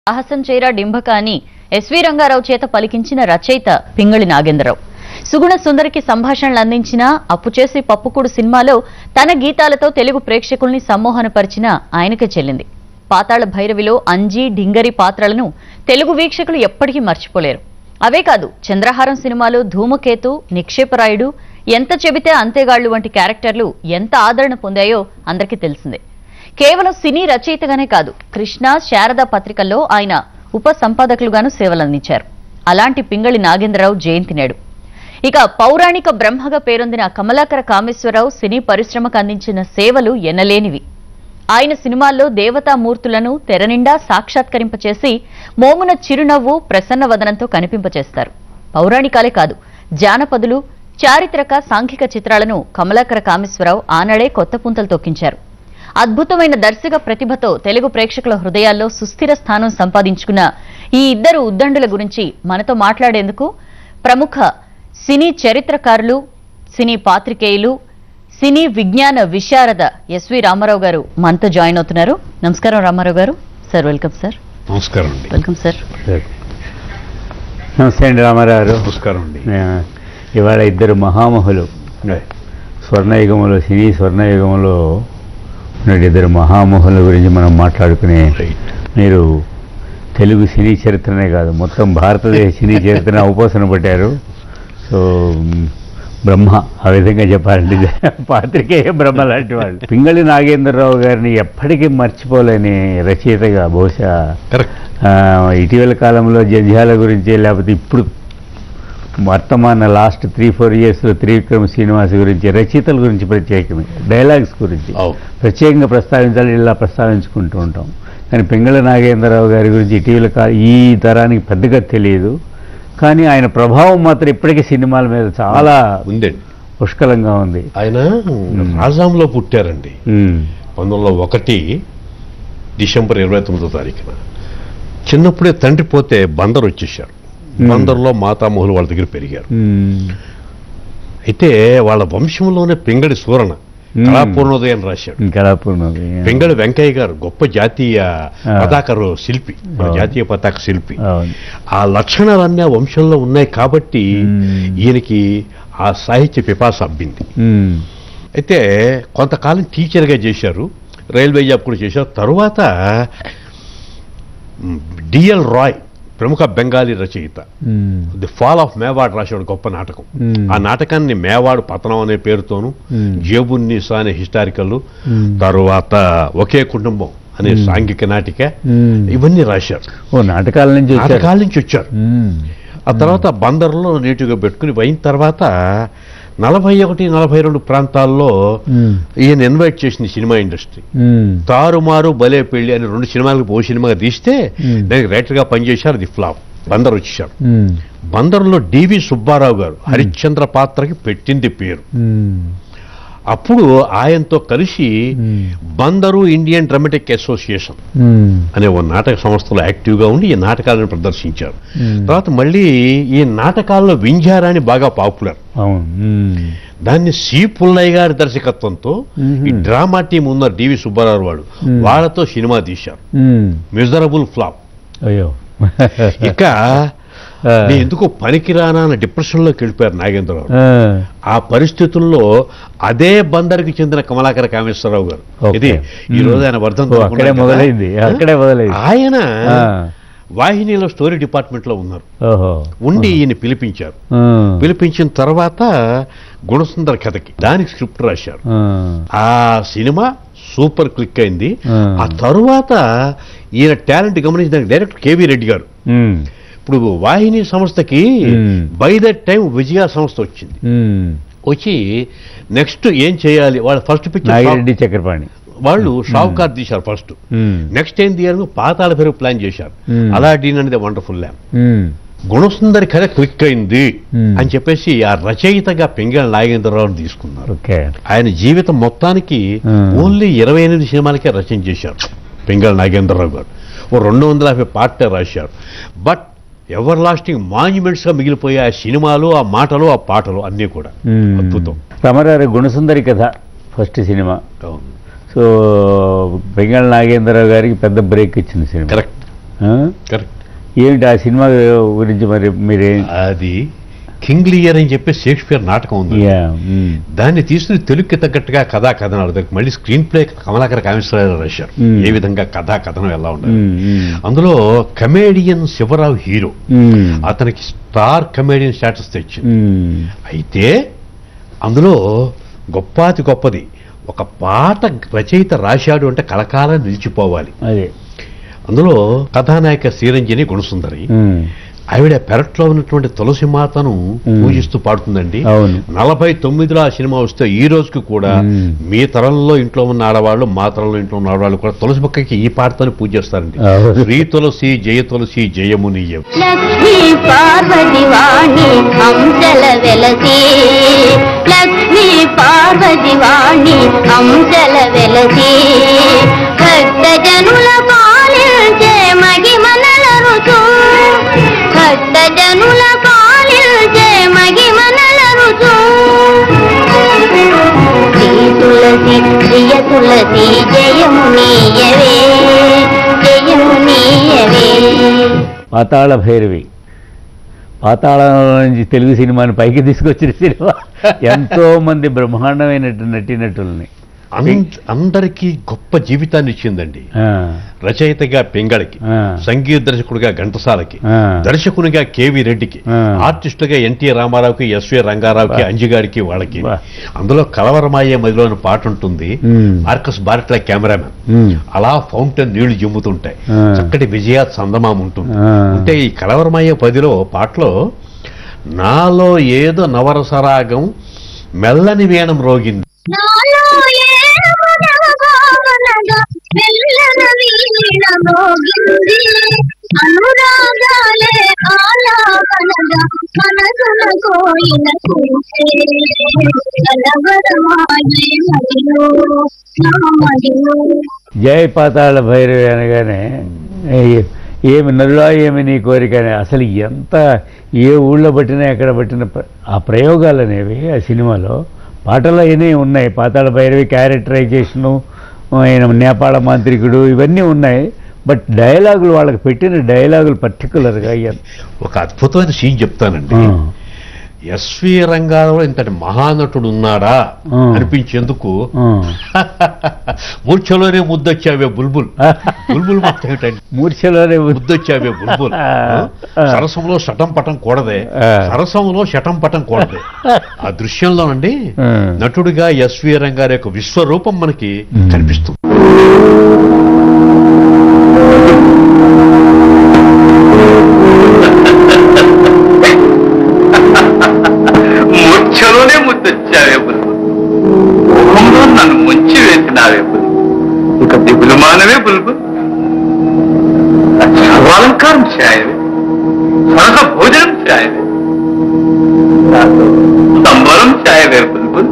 సాహసం చేరా డింబక అని ఎస్వి రంగారావు చేత పలికించిన రచయిత పింగళి నాగేంద్రరావు సుగుణ సుందరికి సంభాషణలు అందించిన అప్పు చేసి పప్పుకూడు సినిమాలో తన గీతాలతో తెలుగు ప్రేక్షకుల్ని సమ్మోహనపరిచిన ఆయనకే చెల్లింది పాతాళ భైరవిలో అంజీ డింగరి పాత్రలను తెలుగు వీక్షకులు ఎప్పటికీ మర్చిపోలేరు అవే కాదు చంద్రహారం సినిమాలో ధూమకేతు నిక్షేపరాయుడు ఎంత చెబితే అంతేగాళ్లు వంటి క్యారెక్టర్లు ఎంత ఆదరణ పొందాయో అందరికీ తెలిసిందే కేవలం సినీ రచయితగానే కాదు కృష్ణ శారద పత్రికల్లో ఆయన ఉప సంపాదకులుగాను సేవలందించారు అలాంటి పింగళి నాగేంద్రరావు జయంతి నేడు ఇక పౌరాణిక బ్రహ్మగా పేరొందిన కమలాకర కామేశ్వరరావు సినీ పరిశ్రమకు అందించిన సేవలు ఎనలేనివి ఆయన సినిమాల్లో దేవతామూర్తులను తెరనిండా సాక్షాత్కరింపచేసి మోమున చిరునవ్వు ప్రసన్న వదనంతో కనిపింపచేస్తారు పౌరాణికాలే కాదు జానపదులు చారిత్రక సాంఘిక చిత్రాలను కమలాకర కామేశ్వరరావు ఆనాడే కొత్త పుంతలు తొక్కించారు అద్భుతమైన దర్శక ప్రతిభతో తెలుగు ప్రేక్షకుల హృదయాల్లో సుస్థిర స్థానం సంపాదించుకున్న ఈ ఇద్దరు ఉద్దండుల గురించి మనతో మాట్లాడేందుకు ప్రముఖ సినీ చరిత్రకారులు సినీ పాత్రికేయులు సినీ విజ్ఞాన విశారద ఎస్వి రామారావు గారు మనతో జాయిన్ అవుతున్నారు నమస్కారం రామారావు గారు సార్ వెల్కమ్ సార్ నమస్కారం అండి వెల్కమ్ సార్ నమస్తే అండి రామారావు గారు. నమస్కారం అండి ఆ, ఇవాళ ఇద్దరు మహామహులు స్వర్ణయుగంలో సినీ స్వర్ణయుగంలో ఉన్న ఇద్దరు మహామహుల గురించి మనం మాట్లాడుకునే రైట్ మీరు తెలుగు సినీ చరిత్రనే కాదు మొత్తం భారతదేశ సినీ చరిత్రను అవపోసన పట్టారు సో మ్, బ్రహ్మ ఆ విధంగా చెప్పాలంటే పాత్రికేయ బ్రహ్మ లాంటి వాళ్ళు పింగళి నాగేంద్రరావు గారిని ఎప్పటికీ మర్చిపోలేని రచయితగా బహుశా కరెక్ట్ ఆ, ఇటీవల కాలంలో జంధ్యాల గురించి లేకపోతే ఇప్పుడు వర్తమాన లాస్ట్ త్రీ ఫోర్ ఇయర్స్లో త్రివిక్రమ్ శ్రీనివాస్ గురించి రచయితల గురించి ప్రత్యేకమే డైలాగ్స్ గురించి అవు ప్రత్యేకంగా ప్రస్తావించాలి ఇలా ప్రస్తావించుకుంటూ ఉంటాం కానీ పింగళ నాగేంద్రరావు గారి గురించి ఇటీవల కా- ఈ తరానికి పెద్దగా తెలియదు కానీ ఆయన ప్రభావం మాత్రం ఇప్పటికీ సినిమాల మీద చాలా ఉందండి పుష్కలంగా ఉంది ఆయన రాజాంలో పుట్టారండి ఉమ్, పంతొమ్మిది వందల ఒకటి డిసెంబర్ ఇరవై తొమ్మిదో తారీఖున చిన్నప్పుడే తండ్రి పోతే బందర్ వచ్చేసారు బందర్లో మాతామహులు వాళ్ళ దగ్గర పెరిగారు ఉమ్, అయితే వాళ్ళ వంశంలోనే పింగళి సూరణ Hmm. కళాపూర్ణోదయం రాశాడు ఇంకా పూర్ణది పింగళి వెంకయ్య గారు గొప్ప జాతీయ ఆ. పతాకరు శిల్పి మన అవును. జాతీయ పతాక శిల్పి అవును ఆ లక్షణాలన్నీ ఆ వంశంలో ఉన్నాయి కాబట్టి మ్మ్. ఈయనకి ఆ సాహిత్య పిపాస అబ్బింది ఉమ్, అయితే కొంతకాలం టీచర్గా చేశారు రైల్వే జాబ్ కూడా చేశారు తరువాత డిఎల్ రాయ్ ప్రముఖ బెంగాలీ రచయిత ఉమ్, ది ఫాల్ ఆఫ్ మేవాడ్ రాశాడు గొప్ప నాటకం మ్మ్. ఆ నాటకాన్ని మేవాడు పతనం అనే పేరుతోను మ్మ్. జేబున్నీసా అనే హిస్టారికల్ మ్మ్. తరువాత ఒకే కుటుంబం అనే సాంఘిక నాటిక మ్మ్. ఇవన్నీ రాశారు ఓ నాటకాల నుంచి వచ్చారు నాటకాల నుంచి వచ్చారు ఉమ్, ఆ తర్వాత బందర్లో నీటుగా పెట్టుకుని పోయిన తర్వాత నలభై ఒకటి నలభై రెండు ప్రాంతాల్లో ఉమ్, ఈయన ఇన్వైట్ చేసింది సినిమా ఇండస్ట్రీ ఉమ్, తారుమారు భలే పెళ్లి అని రెండు సినిమాలకు ఓ సినిమాగా తీస్తే Hmm. దానికి రైటర్గా పనిచేశారు అది ఫ్లాప్ బందర్ వచ్చేసారు ఉమ్, బందర్లో డివి సుబ్బారావు గారు హరిశ్చంద్ర పాత్రకి పెట్టింది పేరు ఉమ్, అప్పుడు ఆయనతో కలిసి Hmm. Bandar Indian dramatic association ఉమ్, అనే ఓ నాటక సంస్థలో యాక్టివ్గా ఉండి ఈ నాటకాలను ప్రదర్శించారు Hmm. తర్వాత మళ్ళీ ఈ నాటకాల్లో వింజారాని బాగా పాపులర్ అవును ఉమ్, దాన్ని సి పుల్లయ్య గారి దర్శకత్వంతో మ్మ్. ఈ డ్రామా టీం ఉన్న డివి సుబ్బారావు వాడు మ్మ్. వాళ్ళతో సినిమా తీశారు ఉమ్, మిజరబుల్ ఫ్లాప్ అయ్యో ఇక ఆ, నేను ఎందుకో పనికిరానా అన్న డిప్రెషన్లోకి వెళ్ళిపోయారు నాగేంద్రరావు ఆ, ఆ పరిస్థితుల్లో అదే బందరికి చెందిన కమలాకర కామేశ్వరరావు గారు ఓకే. ఇది ఈ రోజు మ్మ్. ఆయన వర్ధం ఓ, అక్కడే మొదలైంది అక్కడే మొదలైంది ఆయన ఆ, వాహినిలో స్టోరీ డిపార్ట్మెంట్ లో ఉన్నారు ఓహో ఉండి ఈయన పిలిపించారు ఆ, పిలిపించిన తర్వాత గుణసుందర్ కథకి దానికి స్క్రిప్ట్ రాశారు ఆ, ఆ సినిమా సూపర్ క్లిక్ అయింది ఆ. ఆ తరువాత ఈయన టాలెంట్ గమనించిన డైరెక్టర్ కేవీ రెడ్డి గారు ఉమ్, ఇప్పుడు వాహిని సంస్థకి మ్మ్. బై దట్ టైం విజయ సంస్థ వచ్చింది ఉమ్, వచ్చి నెక్స్ట్ ఏం చేయాలి వాళ్ళ ఫస్ట్ పిక్చర్ నాగిరెడ్డి చక్రపాణి వాళ్ళు షావుకార్ తీశారు ఫస్ట్ ఉమ్, నెక్స్ట్ ఏం తీయాలని పాతాళ పెరుగు ప్లాన్ చేశారు మ్మ్. అలాడీన్ అనేది వండర్ఫుల్ ల్యామ్ ఉమ్, గుణసుందరి కథ క్లిక్ అయింది మ్మ్. అని చెప్పేసి ఆ రచయితగా పెంగళ నాగేంద్రరావుని తీసుకున్నారు ఓకే ఆయన జీవితం మొత్తానికి మ్మ్. ఓన్లీ ఇరవై ఎనిమిది సినిమాలకే రచన చేశారు పెంగళ నాగేంద్రరావు గారు ఓ రెండు వందల యాభై పాటలే రాశారు బట్ ఎవర్ లాస్టింగ్ మాన్యుమెంట్స్ గా మిగిలిపోయే ఆ సినిమాలు ఆ మాటలు ఆ పాటలు అన్నీ కూడా ఉమ్. అద్భుతం రామారావు గుణసుందరి కథ ఫస్ట్ సినిమా అవును. సో బెంగాల్ నాగేంద్రరావు గారికి పెద్ద బ్రేక్ ఇచ్చింది సినిమా కరెక్ట్ ఆ? కరెక్ట్ ఏమిటి ఆ సినిమా గురించి మరి మీరేం అది కింగ్ లియర్ అని చెప్పి షేక్స్పియర్ నాటకం ఉంది యా, మ్, దాన్ని తీసుకుని తెలుగుకి తగ్గట్టుగా కథా కథనాలు దానికి మళ్ళీ స్క్రీన్ ప్లే కమలాకర కామేశ్వరరావు రాశారు Hmm. ఏ విధంగా కథా కథనం ఎలా ఉండాలి మ్, మ్, అందులో కమేడియన్ శివరావు హీరో మ్, అతనికి స్టార్ కమేడియన్ స్టేటస్ తెచ్చింది మ్, అయితే అందులో గొప్పాతి గొప్పది ఒక పాట రచయిత రాశాడు అంటే కలకాలం నిలిచిపోవాలి అదే అందులో కథానాయక శ్రీరంజని గుణసుందరి మ్, ఆవిడ పెరట్లో ఉన్నటువంటి తులసి మాతను మ్. పూజిస్తూ పాడుతుందండి అవును నలభై తొమ్మిదిలో ఆ సినిమా వస్తే ఈ రోజుకి కూడా మ్మ్. మీ తరంలో ఇంట్లో ఉన్న ఆడవాళ్ళు మా తరంలో ఇంట్లో ఉన్న ఆడవాళ్ళు కూడా తులసి మొక్కకి ఈ పాటతోనే పూజ చేస్తారండి అవును. శ్రీ తులసి జయ తులసి జయమునియం లక్ష్మీ పార్వతి వాణి హంసల వెలసి లక్ష్మీ పార్వతి వాణి హంసల వెలసి భక్త జనుల పాలించే మగిమనల రుచు భక్త జనుల పాలించే మగిమనల రుచు శ్రీ తులసి ప్రియ తులసి జయమునీయవే జయమునీయవే పాతాళ భైరవి పాతాళం నుంచి తెలుగు సినిమాని పైకి తీసుకొచ్చిన సినిమా ఎంతో మంది బ్రహ్మాండమైన నటినటుల్ని అంద- అందరికీ గొప్ప జీవితాన్ని ఇచ్చిందండి ఆ, రచయితగా పింగళకి ఆ. సంగీత దర్శకుడిగా ఘంటసాలకి ఆ. దర్శకునిగా కేవి రెడ్డికి ఆ. ఆర్టిస్టుగా ఎన్టీ రామారావుకి ఎస్వి రంగారావుకి బా. అంజిగారికి వాళ్ళకి బా. అందులో కలవరమాయే మదిలో అని పాట ఉంటుంది మ్. మార్కస్ బార్ట్లా కెమెరామెన్ మ్, అలా ఫౌంటైన్ నీళ్లు జిమ్ముతుంటాయి ఆ. చక్కటి విజయ చందమామ ఉంటుంది ఆ. అంటే ఈ కలవరమయ్యే పదిలో పాటలో నాలో ఏదో నవరసరాగం మెల్లని వీణం రోగింది నాలో ఏమనగా మెల్లన వీణ మోగింది అనురాగాలే ఆలాపనగా మనసున కోయిన చూసే కలవరమాయే మదిలో నా మదిలో జై పాతాళ భైరవి అనగానే ఏ- ఏమి నరులా ఏమి నీ కోరిక అని అసలు ఎంత ఏ ఊళ్ళో పట్టినా ఎక్కడ పట్టిన ప్ర- ఆ ప్రయోగాలు అనేవి ఆ సినిమాలో పాటలు అయినా ఉన్నాయి పాతాళ భైరవి క్యారెక్టరైజేషను ఆయన నేపాళ మాంత్రికుడు ఇవన్నీ ఉన్నాయి బట్ డైలాగులు వాళ్ళకి పెట్టిన డైలాగులు పర్టికులర్గా ఒక అద్భుతమైన సీన్ చెప్తానండి ఎస్వి రంగారావు ఇంతటి మహానటుడు ఉన్నాడా ఆ. అనిపించేందుకు మూర్ఛలోనే ముద్దొచ్చావే బుల్బుల్ బుల్బుల్ మాట ఏమిటండి మూర్ఛలోనే ఉంది. ముద్దొచ్చావే బుల్బుల్ ఆ. ఆ? సరసంలో శటం పటం కూడదే ఆ. సరసంలో శటం పటం కూడదే ఆ దృశ్యంలోనండి ఆ. నటుడిగా ఎస్వి రంగారి యొక్క విశ్వరూపం మనకి ఉమ్. కనిపిస్తుంది మూర్ఛలోనే ముద్దొచ్చావే బుల్బుల్ మోహంలో నన్ను ముంచి వేసినావే బుల్బుల్ ఇక దిగులుమానవే బుల్బుల్ సర్వాలంకారం చేయవే సరస భోజనం చేయవే నాతో సంబరం చేయవే బుల్బుల్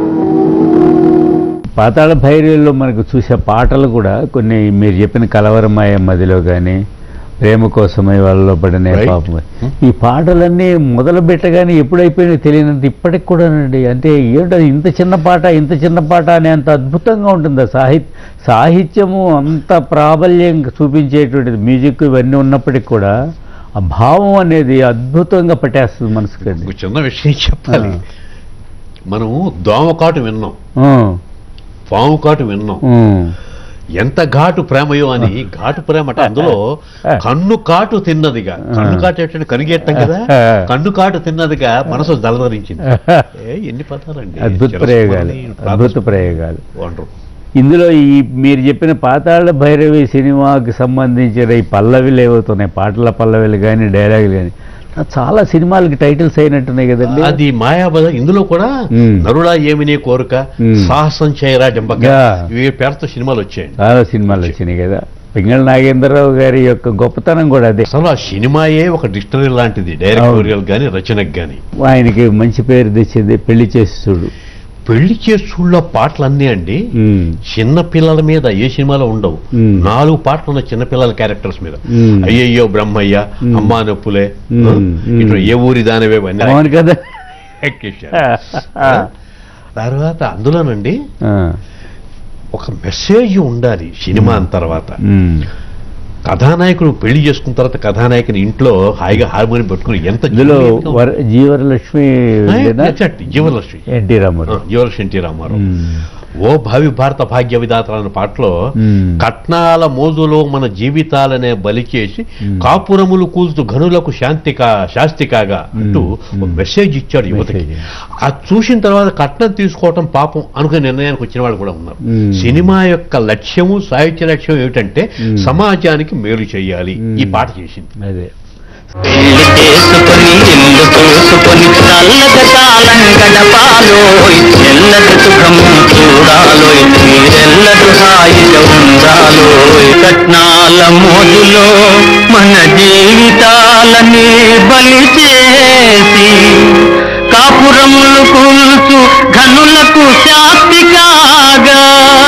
పాతాళ భైరవిలో మనకు చూసే పాటలు కూడా కొన్ని మీరు చెప్పిన కలవరమాయ మదిలో కానీ ప్రేమ కోసమై వాళ్ళలో పడిన Right. పాపం ఈ పాటలన్నీ మొదలు పెట్టగానే ఎప్పుడైపోయినాయో తెలియనంత ఇప్పటికి కూడానండి అంటే ఏంటో ఇంత చిన్న పాట ఇంత చిన్న పాట అనే అంత అద్భుతంగా ఉంటుంది ఆ సాహిత్య సాహిత్యము అంత ప్రాబల్యం చూపించేటువంటిది మ్యూజిక్ ఇవన్నీ ఉన్నప్పటికి కూడా ఆ భావం అనేది అద్భుతంగా పట్టేస్తుంది మనసుకండి ఒక చిన్న విషయం చెప్పాలి ఆ. మనం దోమకాటు విన్నాం ఆ, పాము కాటు విన్నాం ఆ, ఎంత ఘాటు ప్రేమయో అని ఘాటు ప్రేమ అంటే అందులో కన్ను కాటు తిన్నదిగా కన్ను కాటు ఏంటంటే కనుగెత్తాం కదా కన్ను కాటు తిన్నదిగా మనసు జలధరించింది ఏ ఎన్ని పదాలండి అద్భుత ప్రయోగాలు అద్భుత ప్రయోగాలు వండర్ ఇందులో ఈ మీరు చెప్పిన పాతాళ భైరవి సినిమాకి సంబంధించిన ఈ పల్లవిలు ఏవవుతున్నాయి పాటల పల్లవిలు కానీ డైలాగులు కానీ చాలా సినిమాలకి టైటిల్స్ అయినట్టున్నాయి కదండి అది మాయాబజ ఇందులో కూడా మ్మ్. నరుడా ఏమినే కోరిక మ్మ్. సాహసం చేయరా జంబక యా. ఇవి పేరుతో సినిమాలు వచ్చాయండి చాలా సినిమాలు వచ్చినాయి కదా పింగళ నాగేంద్రరావు గారి యొక్క గొప్పతనం కూడా అదే అసలు ఆ సినిమాయే ఒక డిక్షనరీ లాంటిది డైరెక్టోరియల్ గాని రచనకు గాని ఆయనకి మంచి పేరు తెచ్చింది పెళ్లి చేసి చూడు పెళ్లి చేసుళ్ళ పాటలన్నీ అండి ఉమ్, చిన్న పిల్లల మీద ఏ సినిమాలో ఉండవు మ్మ్. నాలుగు పాటలు ఉన్నాయి చిన్న పిల్లల క్యారెక్టర్స్ మీద మ్మ్. అయ్యయ్యో బ్రహ్మయ్య మ్మ్. అమ్మా నొప్పులే మ్మ్. ఆ? మ్మ్. ఇటు ఏ ఊరి దానివే అన్నీ అవును కదా ఎక్కేశారు. ఆ? తర్వాత అందులోనండి ఆ, ఒక మెసేజ్ ఉండాలి సినిమా అన్న తర్వాత ఉమ్, కథానాయకుడు పెళ్లి చేసుకున్న తర్వాత కథానాయకుని ఇంట్లో హాయిగా హార్మోనియం పెట్టుకుని ఎంత ఇందులో జీవితంగా వర జీవరలక్ష్మి ఉంటుంది. Exactly, Jeevalakshmi N T Rama Rao Jeevalakshmi N T Rama Rao మ్మ్. ఓ భావి భారత భాగ్య విధాతలు అనే పాటలో మ్మ్. కట్నాల మోజులో మన జీవితాలనే బలి చేసి కాపురములు కూల్చు ఘనులకు శాంతి కా శాస్తి కాగా అంటూ ఒక మెసేజ్ ఇచ్చాడు యువతకి మెసేజ్. అది చూసిన తర్వాత కట్నం తీసుకోవటం పాపం అనుకునే నిర్ణయానికి వచ్చిన వాళ్ళు కూడా ఉన్నారు మ్మ్. సినిమా యొక్క లక్ష్యము సాహిత్య లక్ష్యం ఏమిటంటే సమాజానికి మేలు చేయాలి ఈ పాట చేసింది అదే పెళ్లి చేసుకొని ఇల్లు చూసుకొని చల్లగా కాలం గడపాలోయ్ ఎల్లటి సుఖము చూడాలోయ్ మీరెల్లరు హాయిగా ఉండాలోయ్ కట్నాల మోజులో మన జీవితాలని బలి చేసి కాపురములు కూల్చు ఘనులకు శాస్తి కాగా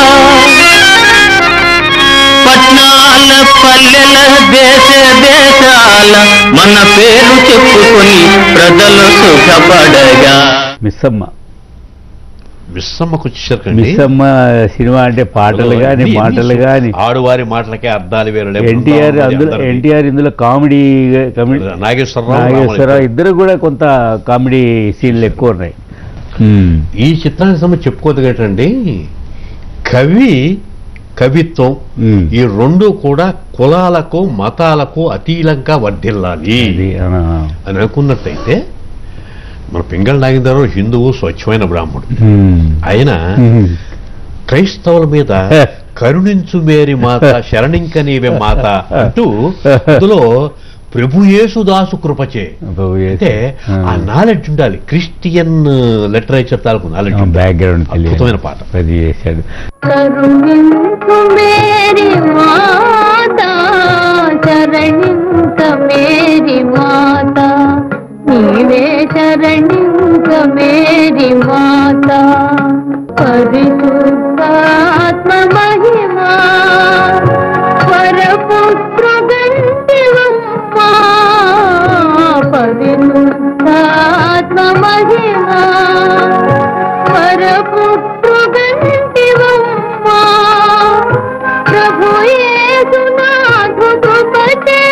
పట్నాల పల్లెల దేశ దేశాల మన పేరు చెప్పుకొని ప్రజలు సుఖపడగా మిస్సమ్మ విస్సమ్మకు వచ్చేసరికండి మిస్సమ్మ సినిమా అంటే పాటలు కానీ ఎన్ని- మాటలు ఎన్ని కానీ ఆడువారి మాటలకే అర్థాలు వేరు ఎన్టీఆర్ అందులో ఎన్టీఆర్ ఇందులో కామెడీ కామెడీ నాగేశ్వరరావు నాగేశ్వరరావు రామారావు. ఇద్దరు కూడా కొంత కామెడీ సీన్లు ఎక్కువ ఉన్నాయి ఈ చిత్రానికి సంబంధించి చెప్పుకోదగటండి కవి కవిత్వం మ్మ్. ఈ రెండు కూడా కులాలకు మతాలకు అతీలంగా వర్ధిల్లాలి ఇది ఆ, అని అనుకున్నట్టయితే మన పింగళ నాగేంద్రరావు హిందువు స్వచ్ఛమైన బ్రాహ్మణుడు మ్మ్. ఆయన మ్మ్. క్రైస్తవుల మీద కరుణించు మేరి మాత శరణింక నీవే మాత అంటూ అందులో ప్రభు యేసుదాసు కృపచే బాబు ఏ- అంటే ఆ. ఆ నాలెడ్జ్ ఉండాలి క్రిస్టియన్ లిటరేచర్ తాలూకు నాలెడ్జ్ ఆ, బ్యాక్గ్రౌండ్ తెలియదు. అద్భుతమైన పాట అది చేశాడు కరుణించు మేరీ మాత శరణింక మేరీ మాత నీవే శరణింక మేరీ మాత పరిశుద్ధాత్మ మహిమా పరపుత్ర గంటివమ్మా పరిశుద్ధాత్మ మహిమా పరపుత్ర గంటివమ్మా ప్రభు యేసునాథు కృపతే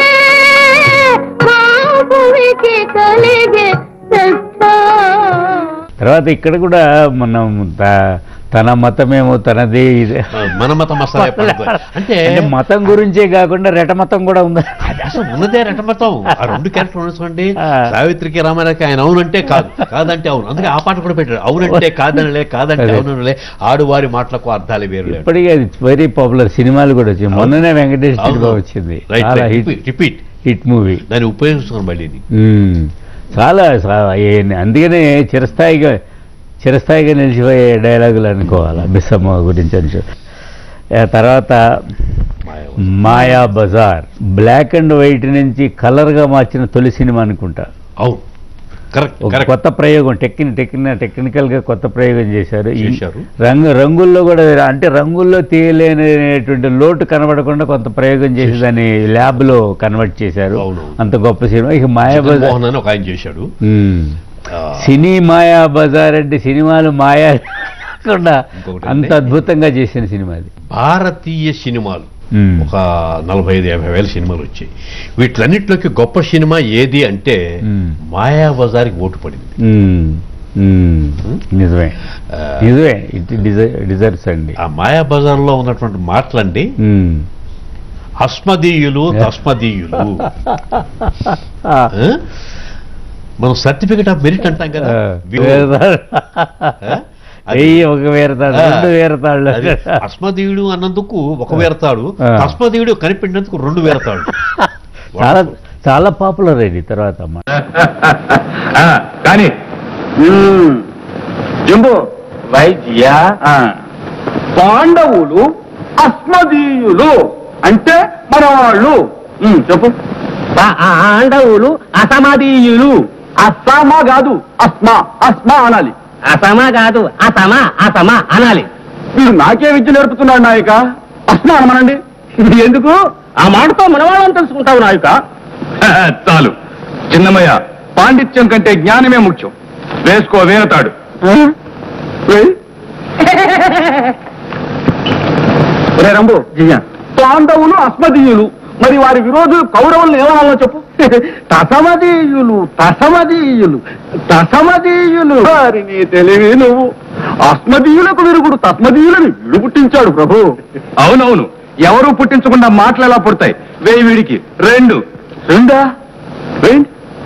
బాబువికి కలిగే రక్ష తర్వాత ఇక్కడ కూడా మనం త- తన మతమేమో తనది ఇది- ఆ, మన మత మసాలా పాట. అంటే అంటే మతం గురించే కాకుండా రెట మతం కూడా ఉంది అది అసలు ఉన్నదే రెట్టమతం ఆ రెండు క్యారెక్టర్ చూసుకోండి ఆ. సావిత్రికి రామారావుకి ఆయన అవునంటే కాదు కాదంటే అవును అందుకే ఆ పాట కూడా పెట్టాడు అవునంటే కాదనలే కాదంటే అదే. అవునలే ఆడువారి మాటలకు అర్థాలు వేరు ఇప్పటికీ అది వెరీ పాపులర్ సినిమాలు కూడా వచ్చింది మొన్ననే వెంకటేష్ సినిమా వచ్చింది చాలా హిట్ రిపీట్ హిట్ మూవీ దాన్ని ఉపయోగించుకున్నాం మళ్ళీ ఇది. చాలా చా- ఏ- అందుకనే చిరస్థాయిగా చిరస్థాయిగా నిలిచిపోయే డైలాగులు అనుకోవాలి బిస్సమ్మ గురించి అని ఆ తర్వాత Mayavati. Maya Bazar black and white నుంచి కలర్గా మార్చిన తొలి సినిమా అనుకుంటా అవును కరెక్ట్ ఒక కరెక్ట్ కొత్త ప్రయోగం టెక్ని టెక్ని టెక్నికల్గా కొత్త ప్రయోగం చేశారు ఈ చేశారు. రంగు రంగుల్లో కూడా అంటే రంగుల్లో తీయలేనటువంటి లోటు కనబడకుండా కొంత ప్రయోగం చేసి దాన్ని ల్యాబ్లో కన్వర్ట్ చేశారు అవును. అంత గొప్ప సినిమా ఇక మాయా బజార్ మోహన్ అని ఒక ఆయన చేశాడు ఉమ్. ఆ, సినీ మాయా బజార్ అంటే సినిమాలు మాయా కాకుండా ఇంకొకటి అంత అండి. అద్భుతంగా చేసిన సినిమా అది భారతీయ సినిమాలు ఉమ్. ఒక నలభై ఐదు యాభై వేల సినిమాలు వచ్చాయి వీటిలన్నిటిలోకి గొప్ప సినిమా ఏది అంటే మ్మ్. మాయా బజార్కి ఓటు పడింది ఉమ్. ఉమ్. నిజమే ఆ, నిజమే ఇట్ డిజర్వ్స్ అండి ఆ మాయా బజార్లో ఉన్నటువంటి మాటలండి ఉమ్. అస్మదీయులు తస్మదీయులు ఆ, ఆ? మనం సర్టిఫికెట్ ఆఫ్ మెరిట్ అంటాం కదా వివో. వేరతాడు. ఆ? అది- వెయ్యి ఒక వేరతాడు ఆ, రెండు వేరతాళ్ళు అది అస్మదీయుడు అన్నందుకు ఒక వేరతాడు ఆ. తస్మదీయుడు కనిపెట్టినందుకు రెండు వేరతాడు చాలా చాలా పాపులర్ అయింది తర్వాత అమ్మ కానీ జంబు వైద్య పాండవులు అస్మదీయులు అంటే మన వాళ్ళు చెప్పు పాండవులు అసమదీయులు అసమ కాదు అస్మా అస్మా అనాలి అసమ కాదు అసమ అసమ అనాలి మీరు నాకే విద్య నేర్పుతున్నాడు నాయక అస్మా అనమనండి ఎందుకు ఆ మాటతో మన వాళ్ళని తెలుసుకుంటావు నాయక చాలు చిన్నమయ్య పాండిత్యం కంటే జ్ఞానమే ముఖ్యం వేసుకో వేరతాడు రే రంబు పాండవులు అస్మదీయులు మరి వారి విరోధులు కౌరవులను ఏమనాలో చెప్పు తసమదీయులు తసమదీయులు తసమదీయులు వారి నీ తెలివి నువ్వు అస్మదీయులకు విరుగుడు తస్మదీయులని వీడు పుట్టించాడు ప్రభు అవునవును ఎవరు పుట్టించకుండా మాటలు ఎలా పుడతాయి వేయి వీడికి రెండు రెండా రెండు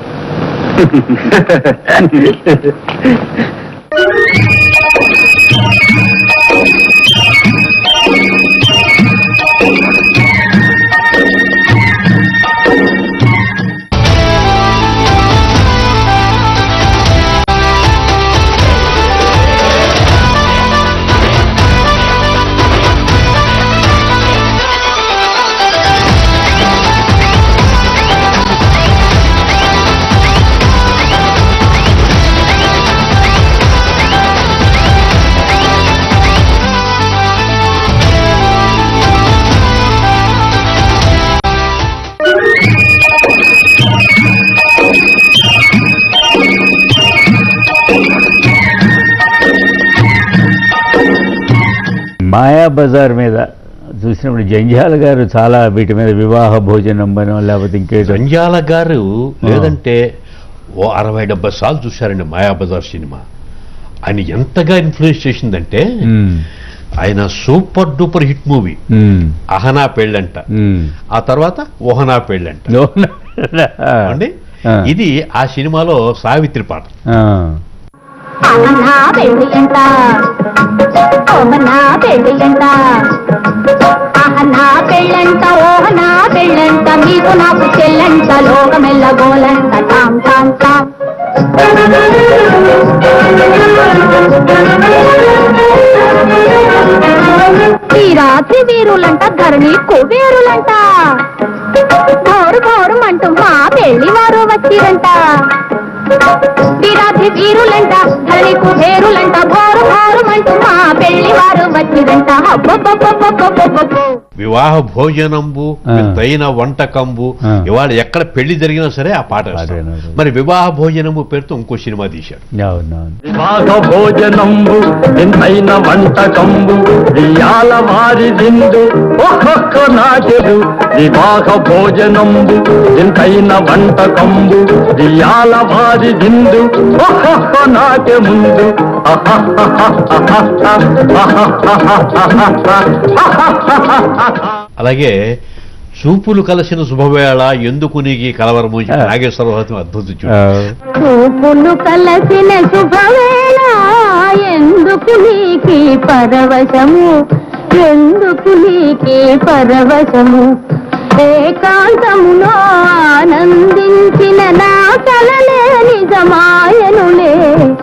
మాయా బజార్ మీద చూసినప్పుడు జంజాల గారు చాలా వీటి మీద వివాహ భోజనం బనో లేకపోతే ఇంకేదో జంజాల గారు లేదంటే ఓ అరవై డెబ్బై సార్లు చూశారండి మాయాబజార్ సినిమా ఆయన ఎంతగా ఇన్ఫ్లుయెన్స్ చేసిందంటే ఉమ్, ఆయన సూపర్ డూపర్ హిట్ మూవీ ఉమ్, అహనా పెళ్ళంట ఉమ్. ఆ తర్వాత ఓహనా పెళ్ళంట అవునా? అండి ఆ. ఇది ఆ సినిమాలో సావిత్రి పాట ఆ. అహనా పెళ్ళింట ఓహనా పెళ్ళింట అహనా పెళ్ళంట ఓహనా పెళ్ళంట మీకు నాకు చెల్లంట లోకమెల్ల గోలంట టాం టాం టాం ఈ రాత్రి వీరులంట ధరణి కుబేరులంట గోరు గోరు అంటూ మా పెళ్లి వారు వచ్చిరంట వీరాధి వీరులంట ధరణి కుబేరులంట గోరు గోరు అంటూ మా పెళ్లి వారు వచ్చిరంట అబ్బబ్బబ్బబ్బబ్బబ్బబ్బ. వివాహ భోజనంబు ఆ. వింతైన వంటకంబు ఆ. ఇవాళ ఎక్కడ పెళ్లి జరిగినా సరే ఆ పాట వేస్తాం. పాటేనారు. మరి వివాహ భోజనము పేరుతో ఇంకో సినిమా తీశాడు అవునవును వివాహ భోజనంబు వింతైన వంటకంబు వియాల వారి దిందు ఒక్కొక్క నాటెడు వివాహ భోజనంబు వింతైన వంటకంబు వియాల వారి దిందు ఒక్కొక్క నాటె ముందు అలాగే చూపులు కలిసిన శుభవేళ ఎందుకు నీకు కలవరము నాగేశ్వరరావు అద్భుతం చూడు ఆ, చూపులు కలసిన శుభవేళ ఎందుకు నీకి పరవశము ఎందుకు నీకి పరవశము ఏకాంతములో ఆనందించిన నా కలలే నిజమాయనులే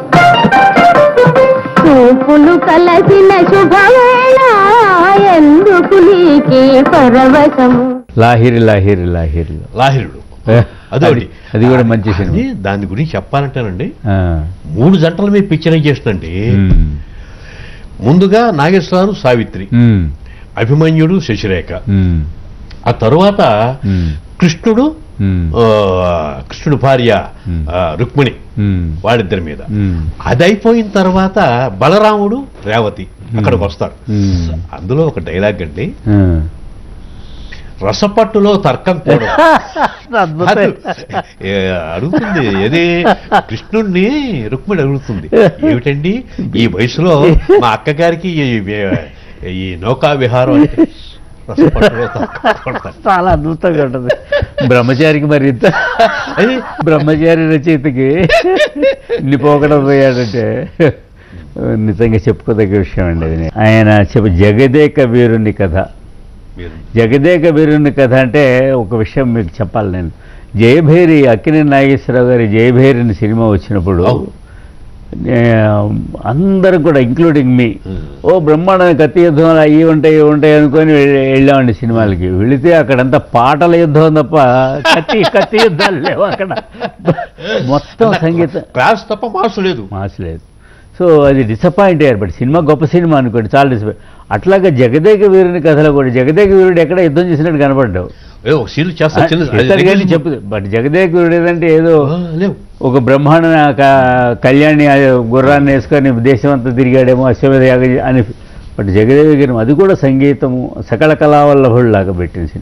చూపులు కలసిన శుభవేళ ఎందుకు నీకి పరవశము లాహిరి లాహిరి లాహిరి లాహిరుడు ఏ, అదొకటి అది- అది కూడా మంచి సినిమా అది దాని గురించి చెప్పాలంటేనండి ఆ, మూడు జంటల మీద పిక్చరైజేషన్ అండి ఉమ్, ముందుగా నాగేశ్వరరావు సావిత్రి ఉమ్, అభిమన్యుడు శశిరేఖ ఉమ్, ఆ తరువాత ఉమ్, కృష్ణుడు ఉమ్, ఆ, కృష్ణుడు భార్య Hmm. ఆ, రుక్మిణి ఉమ్, వాళ్ళిద్దరి మీద ఉమ్, అది అయిపోయిన తర్వాత బలరాముడు రేవతి అక్కడికి వస్తారు ఉమ్, అందులో ఒక డైలాగ్ అండి ఆ. రసపట్టులో తర్కం కూడా అద్భుతం. కాదు. ఏ, అడుగుతుంది ఏది కృష్ణుణ్ణి రుక్మిణి అడుగుతుంది ఏమిటండి ఈ వయసులో మా అక్కగారికి ఈ- ఈ నౌకా విహారం అంటే రసపట్టులో తర్కం కొడతారు. చాలా అద్భుతంగా ఉంటుంది బ్రహ్మచారికి మరి ఇంత అది బ్రహ్మచారి రచయితకి ఇన్ని పోకడం పోయాడంటే నిజంగా చెప్పుకోదగ్గ విషయం అండి అది ఆయన చెప్ప జగదేక వీరుని కథ మీరు జగదేక వీరుని కథ అంటే ఒక విషయం మీకు చెప్పాలి నేను జయభేరి అక్కినే నాగేశ్వరరావు గారి జయభేరిని సినిమా వచ్చినప్పుడు అవును. నే- అందరూ కూడా ఇంక్లూడింగ్ మీ Hmm. ఓ బ్రహ్మాండమైన కత్తి యుద్ధం అవి ఉంటాయి ఇవి ఉంటాయి అనుకొని వెళ్ళి- వెళ్ళామండి సినిమాలకి వెళితే అక్కడంతా పాటల యుద్ధం తప్ప కత్తి కత్తి యుద్ధాలు లేవు అక్కడ మొత్తం సంగీతం క్లాస్ తప్ప మార్క్స్ లేదు మాస్ లేదు సో అది డిసప్పాయింట్ అయ్యారు బట్ సినిమా గొప్ప సినిమా అనుకోండి చాలా డిసప్పాయింట్ అట్లాగే జగదేక వీరుని కథలో కూడా జగదేక వీరుడు ఎక్కడ యుద్ధం చేసినట్టు కనపడ్డావు ఏ, ఒక సీన్ చేస్తా చిన్న చేస్తారు కానీ చెప్పు బట్ జగదేక వీరుడు ఏదంటే ఏదో ఆ, లేవు ఒక బ్రహ్మాండ క- కళ్యాణి ఆ గుర్రాన్ని వేసుకొని దేశం అంతా తిరిగాడేమో అశ్వమేధ యాగ చే- అని బట్ జగదేవి గారు అది కూడా సంగీతము సకల కళావల్లభుడు లాగా పెట్టిన సినిమా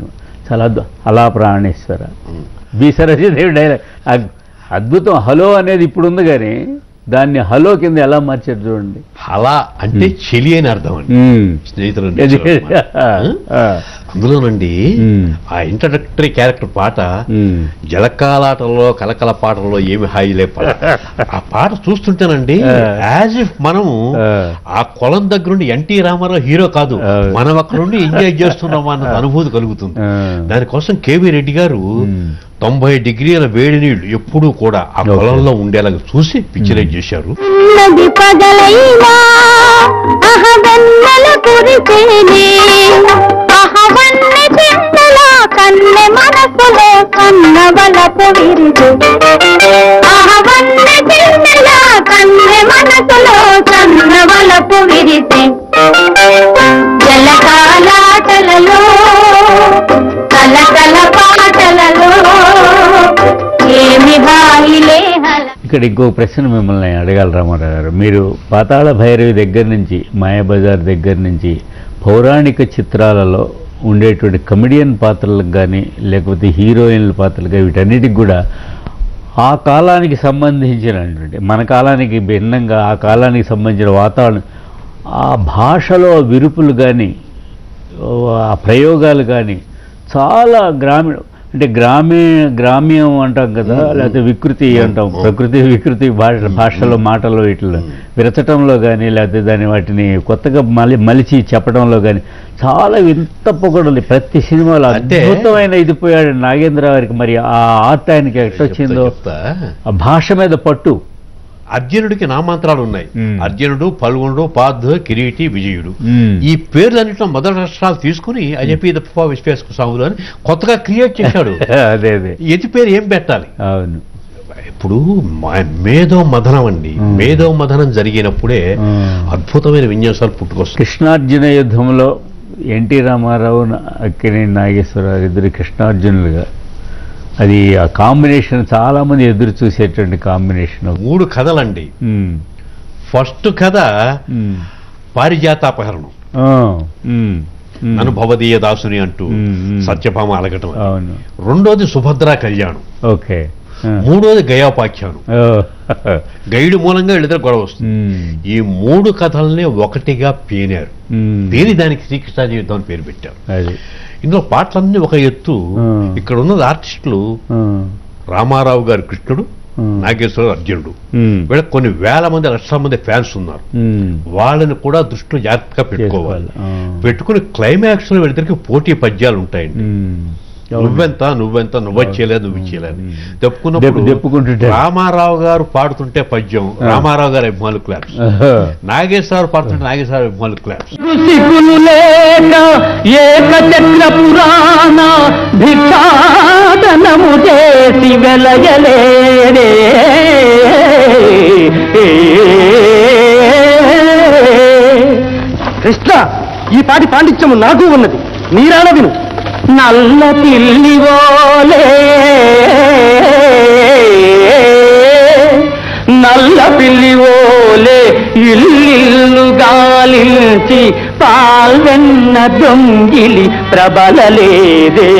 చాలా అద్భు- అలా ప్రాణేశ్వర బి సరస్వదేవి డైలాగ్ అద్- అద్భుతం హలో అనేది ఇప్పుడు ఉంది కానీ దాన్ని హలో కింద ఎలా మార్చారు చూడండి అలా అంటే చెలి అని అర్థం అండి మ్మ్. స్నేహితులు అది- ఆ. అందులోనండి మ్మ్. ఆ ఇంట్రడక్టరీ క్యారెక్టర్ పాట మ్మ్. జలకాలాటల్లో కలకల పాటల్లో ఏమి హాయిలే పాట ఆ పాట చూస్తుంటేనండి ఆ. యాజ్ ఇఫ్ మనము ఆ. ఆ కొలం దగ్గర నుండి ఎన్టీ రామారావు హీరో కాదు ఆ. మనం అక్కడ నుండి ఎంజాయ్ చేస్తున్నాం అన్న అనుభూతి కలుగుతుంది ఆ. దానికోసం కేవీ రెడ్డి గారు మ్మ్. తొంభై డిగ్రీల వేడి నీళ్లు ఎప్పుడూ కూడా ఆ ఓకే. పొలంలో ఉండేలాగా చూసి పిక్చరైజ్ చేశారు నది పగలైనా అహవెన్నెల కురిసేనే అహవన్నె చిన్నల కన్నె మనసులో కన్నవలపు విరిదు అహవన్నె చిన్నల కన్నె మనసులో కన్నవలపు విరిసే జలకాలాటలలో కలకల పాటలలో ఏమి హాయిలే హల ఇక్కడ ఇంకో ప్రశ్న మిమ్మల్ని అడగాలి రామారావు గారు మీరు పాతాళ భైరవి దగ్గర నుంచి మాయాబజార్ దగ్గర నుంచి పౌరాణిక చిత్రాలలో ఉండేటువంటి కమెడియన్ పాత్రలకు కానీ లేకపోతే హీరోయిన్ల పాత్రలు కానీ వీటన్నిటికి కూడా ఆ కాలానికి సంబంధించినటువంటి మన కాలానికి భిన్నంగా ఆ కాలానికి సంబంధించిన వాతావరణం ఆ భాషలో విరుపులు కానీ ఆ ప్రయోగాలు కానీ చాలా గ్రామీణ అంటే గ్రామీ గ్రామ్యం అంటాం కదా లేకపోతే వికృతి అంటాం ప్రకృతి వికృతి భాష భాషలో మాటల్లో ఇట్లా విరచటంలో కానీ లేకపోతే దాని వాటిని కొత్తగా మలి మలిచి చెప్పడంలో కానీ చాలా వింత పొగడలు ప్రతి సినిమాలో అంటే- అద్భుతమైన ఇది పోయాడు నాగేంద్ర గారికి మరి ఆ ఆర్ట్ ఆయనకి ఎట్టొచ్చిందో చెప్తా, చెప్తా. ఆ భాష మీద పట్టు అర్జునుడికి నామాంతరాలు ఉన్నాయి మ్మ్. అర్జునుడు పల్గొనుడు పార్థ కిరీటి విజయుడు మ్మ్. ఈ పేర్లన్నింటిలో మొదటి అక్షరాలు తీసుకుని అజపి దప్ప విశ్వేశ్వ సాములు అని కొత్తగా క్రియేట్ చేశాడు అదే అదే ఎతి పేరు ఏం పెట్టాలి అవును ఇప్పుడు మ- మేధో మథనం అండి మ్మ్. మేధో మథనం జరిగినప్పుడే మ్మ్. అద్భుతమైన విన్యాసాలు పుట్టుకొస్తాయి కృష్ణార్జున యుద్ధంలో ఎన్టీ రామారావు నా- అక్కినే నాగేశ్వరరావు ఇద్దరు కృష్ణార్జునులుగా అది ఆ కాంబినేషన్ చాలా మంది ఎదురు చూసేటువంటి కాంబినేషన్ మూడు కథలండి ఫస్ట్ కథ పారిజాతాపహరణం అనుభవదీయ దాసుని అంటూ మ్మ్, మ్మ్. సత్యభామ అలగటం అది. అవును రెండోది సుభద్రా కళ్యాణం ఓకే ఆ. మూడోది గయాపాఖ్యానం ఓ. గైడు మూలంగా వీళ్ళిద్దరు గొడవ వస్తుంది మ్మ్. ఈ మూడు కథల్ని ఒకటిగా పేనారు మ్మ్. పేని దానికి శ్రీకృష్ణాజీ యుద్ధం అని పేరు పెట్టారు అది ఇందులో పాటలన్నీ ఒక ఎత్తు ఆ. ఇక్కడ ఉన్నది ఆర్టిస్టులు ఆ. రామారావు గారు కృష్ణుడు ఆ. నాగేశ్వరరావు అర్జునుడు మ్మ్. వీళ్ళకి కొన్ని వేల మంది లక్షల మంది ఫ్యాన్స్ ఉన్నారు మ్మ్. వాళ్ళని కూడా దృష్టిలో జాగ్రత్తగా పెట్టుకోవాలి చేసుకోవాలి. ఆ. పెట్టుకుని క్లైమాక్స్ లో వీళ్ళిద్దరికి పోటీ పద్యాలు ఉంటాయండి మ్మ్. నువ్వెంత నువ్వెంత నువ్వు చేయలేదు నువ్వు చేయలేదు చెప్పుకున్నప్పుడు దెప్పు- దెప్పుకుంటుంటారు. రామారావు గారు పాడుతుంటే పద్యం రామారావు గారు అభిమానులు క్లాప్స్ ఆహా. నాగేశ్వరరావు పాడుతుంటే నాగేశ్వరరావు అభిమానులు క్లాప్స్ ఋషికులు లేక ఏకచక్ర పురాణ భిక్షాటనము చేసి వెలయలేరే కృష్ణ ఈ పాటి పాండిత్యము నాకు ఉన్నది మీరాన విను నల్ల పిల్లివోలే నల్ల పిల్లివోలే ఇల్లు గాలించి పాల్వెన్న దొంగిలి ప్రబలలేదే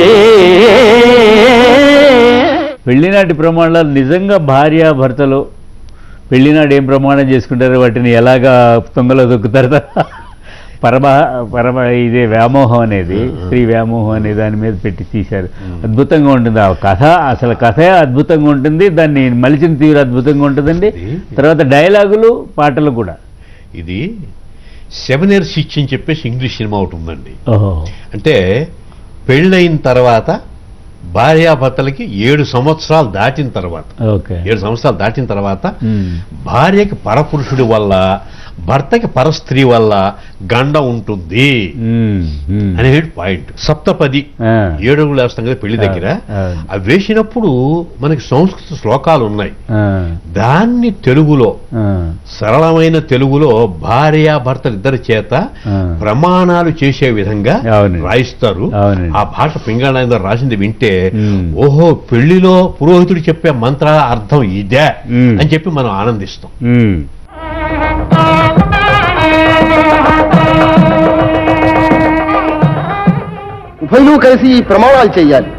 పెళ్లినాటి ప్రమాణాలు నిజంగా భార్యాభర్తలు పెళ్లినాడు ఏం ప్రమాణం చేసుకుంటారో వాటిని ఎలాగా తొంగలో దొక్కుతారు పరమ పరమ ఇదే వ్యామోహం అనేది స్త్రీ వ్యామోహం అనే దాని మీద పెట్టి తీశారు అద్భుతంగా ఉంటుంది ఆ కథ అసలు కథే అద్భుతంగా ఉంటుంది దాన్ని మలిచిన తీరు అద్భుతంగా ఉంటుందండి తర్వాత డైలాగులు పాటలు కూడా ఇది సెవెన్ ఇయర్స్ ఇచ్ అని చెప్పేసి ఇంగ్లీష్ సినిమా ఒకటి ఉందండి ఓహో అంటే పెళ్ళైన తర్వాత భార్యాభర్తలకి ఏడు సంవత్సరాలు దాటిన తర్వాత ఓకే ఏడు సంవత్సరాలు దాటిన తర్వాత మ్మ్. భార్యకి పరపురుషుడి వల్ల భర్తకి పరస్త్రీ వల్ల గండ ఉంటుంది మ్మ్. మ్మ్. అనేది పాయింట్ సప్తపది ఆ. ఏడు అడుగులు వేస్తాం కదా పెళ్లి దగ్గర ఆ. అవి వేసినప్పుడు మనకి సంస్కృత శ్లోకాలు ఉన్నాయి ఆ. దాన్ని తెలుగులో ఆ. సరళమైన తెలుగులో భార్య భర్తలు ఇద్దరి చేత ఆ. ప్రమాణాలు చేసే విధంగా అవునండి. రాయిస్తారు అవునండి. ఆ భాష పింగళానంద రాసింది వింటే మ్మ్. ఓహో పెళ్లిలో పురోహితుడు చెప్పే మంత్రాల అర్థం ఇదే మ్మ్. అని చెప్పి మనం ఆనందిస్తాం మ్మ్. ఉభయులు కలిసి ఈ ప్రమాణాలు చేయాలి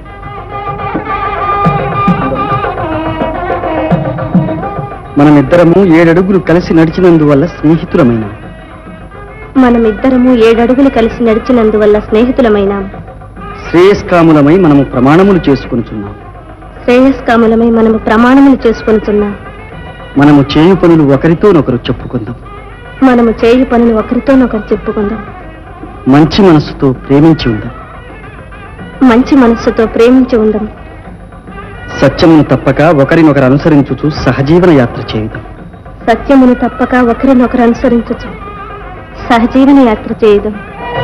మనమిద్దరము ఏడడుగులు కలిసి నడిచినందువల్ల స్నేహితులమైన మనమిద్దరము ఏడడుగులు కలిసి నడిచినందువల్ల స్నేహితులమైనాం శ్రేయస్కాములమై మనము ప్రమాణములు చేసుకొనుచున్నాం శ్రేయస్కాములమై మనము ప్రమాణములు చేసుకొనుచున్నాం మనము చేయు పనులు ఒకరితోనొకరు చెప్పుకుందాం మనము చేయు పనులు ఒకరితోనొకరు చెప్పుకుందాం మంచి మనస్సుతో ప్రేమించి ఉందాం మంచి మనస్సుతో ప్రేమించి ఉందాం సత్యమును తప్పక ఒకరినొకరు అనుసరించుచు సహజీవన యాత్ర చేయుదాం సత్యమును తప్పక ఒకరినొకరు అనుసరించచ్చు సహజీవన యాత్ర చేయుదాం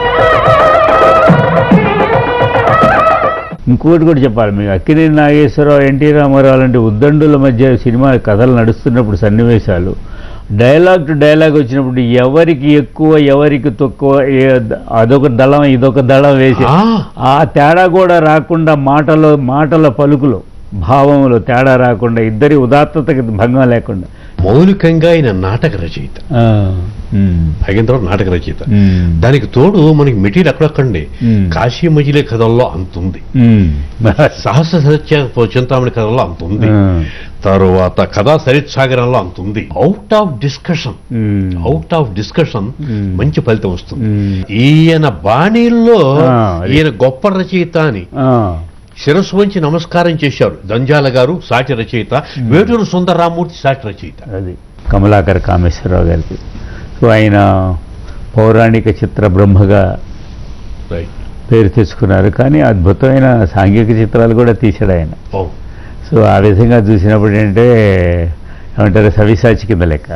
ఇంకోటి కూడా చెప్పాలి మీకు అక్కినేని నాగేశ్వరరావు ఎన్టీ రామారావు లాంటి ఉద్దండుల మధ్య సినిమా కథలు నడుస్తున్నప్పుడు సన్నివేశాలు డైలాగ్ టు డైలాగ్ వచ్చినప్పుడు ఎవరికి ఎక్కువ ఎవరికి తక్కువ ఏ- అదొక దళం ఇదొక దళం వేసి ఆ. ఆ తేడా కూడా రాకుండా మాటలో మాటల పలుకులో భావంలో తేడా రాకుండా ఇద్దరి ఉదాత్తతకి భంగం లేకుండా మౌలికంగా ఆయన నాటక రచయిత ఆ, ఉమ్, నాగేంద్రరావు నాటక రచయిత ఉమ్, దానికి తోడు మనకి మెటీరియల్ అక్కడక్కడండి మ్మ్. కాశీ మజిలీ కథల్లో అంత ఉంది ఉమ్. సహస్ర సత్య చింతామణి కథల్లో అంత ఉంది ఆ, తరువాత కథా సరిత్సాగరంలో అంత ఉంది out of discussion um, out of discussion మ్మ్. మంచి ఫలితం వస్తుంది ఉమ్, ఈయన బాణీల్లో ఆ, అది. ఈయన గొప్ప రచయిత అని ఆ, శిరస్సు వంచి నమస్కారం చేశారు దంజాల గారు సాటి రచయిత వేటూరు సుందరరామూర్తి సాటి రచయిత అది కమలాకర్ కామేశ్వరరావు గారికి సో ఆయన పౌరాణిక చిత్ర బ్రహ్మగా రైట్ పేరు తెచ్చుకున్నారు కానీ అద్భుతమైన సాంఘిక చిత్రాలు కూడా తీశాడు ఆయన ఓ సో ఆ విధంగా చూసినప్పుడు ఏంటంటే ఏమంటారు సవిసాచి కింద లెక్క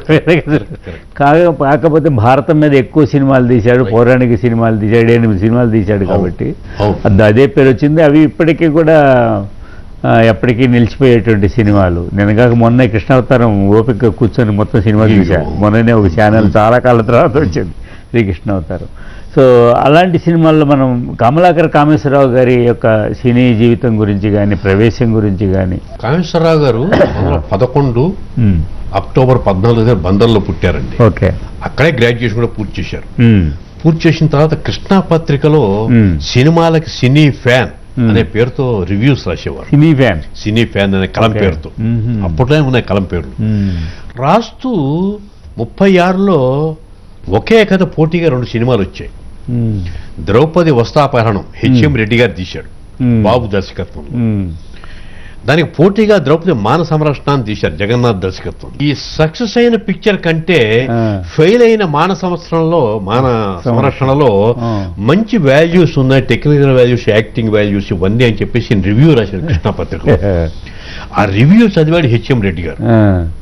కాక కాకపోతే భారతం మీద ఎక్కువ సినిమాలు తీశాడు పౌరాణిక సినిమాలు తీశాడు ఎనిమిది సినిమాలు తీశాడు కాబట్టి అవును. అది అదే పేరు వచ్చింది అవి ఇప్పటికీ కూడా ఆ, ఎప్పటికీ నిలిచిపోయేటువంటి సినిమాలు నేను కాక మొన్న కృష్ణావతారం ఓపిక కూర్చొని మొత్తం సినిమా అయ్యో. చూశాను మొన్ననే ఒక ఛానల్ చాలా కాలం తర్వాత వచ్చింది శ్రీకృష్ణ అవతారం సో అలాంటి సినిమాల్లో మనం కమలాకర్ కామేశ్వరరావు గారి యొక్క సినీ జీవితం గురించి కానీ ప్రవేశం గురించి కానీ కామేశ్వరరావు గారు పంతొమ్మిది వందల పదకొండు ఉమ్, అక్టోబర్ పద్నాలుగు దగ్గర బందర్లో పుట్టారండి ఓకే అక్కడే గ్రాడ్యుయేషన్ కూడా పూర్తి చేశారు ఉమ్, పూర్తి చేసిన తర్వాత కృష్ణా పత్రికలో మ్మ్. సినిమాలకి సినీ ఫ్యాన్ మ్మ్. అనే పేరుతో రివ్యూస్ రాసేవారు సినీ ఫ్యాన్ సినీ ఫ్యాన్ అనే కలం Okay. పేరుతో మ్మ్. అప్పట్లో ఉన్నాయి కలం పేర్లు ఉమ్, రాస్తూ ముప్పై ఆరులో ఒకే కథ పోటీగా రెండు సినిమాలు వచ్చాయి ఉమ్, ద్రౌపది వస్త్రాపహరణం హెచ్ఎం రెడ్డి గారు తీశాడు మ్మ్. బాబు దర్శకత్వంలో ఉమ్, దానికి పోటీగా ద్రౌపది మాన సంరక్షణ అని తీశారు జగన్నాథ్ దర్శకత్వం ఈ సక్సెస్ అయిన పిక్చర్ కంటే ఆ. ఫెయిల్ అయిన మాన సంవత్సరంలో మాన సంరక్షణలో ఆ. మంచి వాల్యూస్ ఉన్నాయి టెక్నికల్ వాల్యూస్ యాక్టింగ్ వాల్యూస్ ఇవన్నీ అని చెప్పేసి రివ్యూ రాశారు కృష్ణ పత్రికలో ఆ రివ్యూ చదివాడు హెచ్ఎం రెడ్డి గారు ఆ,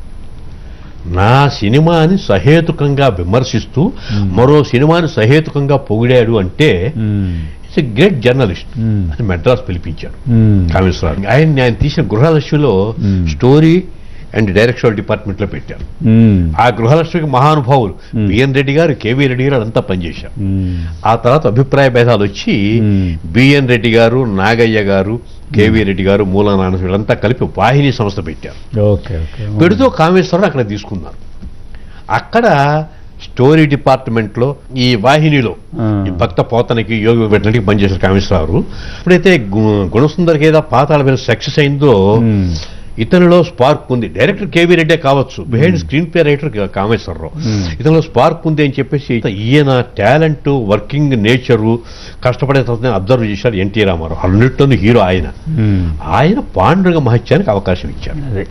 నా సినిమాని సహేతుకంగా విమర్శిస్తూ మరో సినిమాని సహేతుకంగా పొగిడాడు అంటే um, it's a great journalist um, అని మెడ్రాస్ పిలిపించాడు ఉమ్, కామేశ్వరరావు ఆయన ఆయన తీసిన గృహలక్ష్మిలో Hmm. Story and direction department లో పెట్టారు ఉమ్, ఆ గృహలక్ష్మికి మహానుభావులు Hmm. బిఎన్ రెడ్డి గారు కేవీ రెడ్డి గారు అంతా పనిచేశారు ఉమ్, ఆ తర్వాత అభిప్రాయ భేదాలు వచ్చి Hmm. బిఎన్ రెడ్డి గారు నాగయ్య గారు కేవీ రెడ్డి గారు మూలనారాయణ వీళ్ళంతా కలిపి వాహిని సంస్థ పెట్టారు ఓకే ఓకే పెడుతూ కామేశ్వరరావు అక్కడ తీసుకున్నారు అక్కడ స్టోరీ డిపార్ట్మెంట్ లో ఈ వాహినిలో ఆ. ఈ భక్త పోతనకి యోగి పెట్టడానికి పనిచేశారు కామేశ్వరరావు ఎప్పుడైతే గు- గుణసుందరికి ఏదో పాతాళ మీద సక్సెస్ అయిందో ఉమ్, ఇతనిలో స్పార్క్ ఉంది డైరెక్టర్ కేవీ రెడ్డే కావచ్చు behind screenplay writer Kameswara Rao ఇతనిలో స్పార్క్ ఉంది అని చెప్పేసి ఈయన టాలెంట్ వర్కింగ్ నేచరు కష్టపడే తర్వాత అబ్జర్వ్ చేశారు ఎన్టీ రామారావు అన్నింటిలోనూ హీరో ఆయన ఉమ్, ఆయన పాండురంగ మహత్యానికి అవకాశం ఇచ్చారు అదే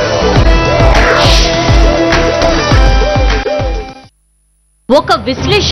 ఒక విశ్లేషణ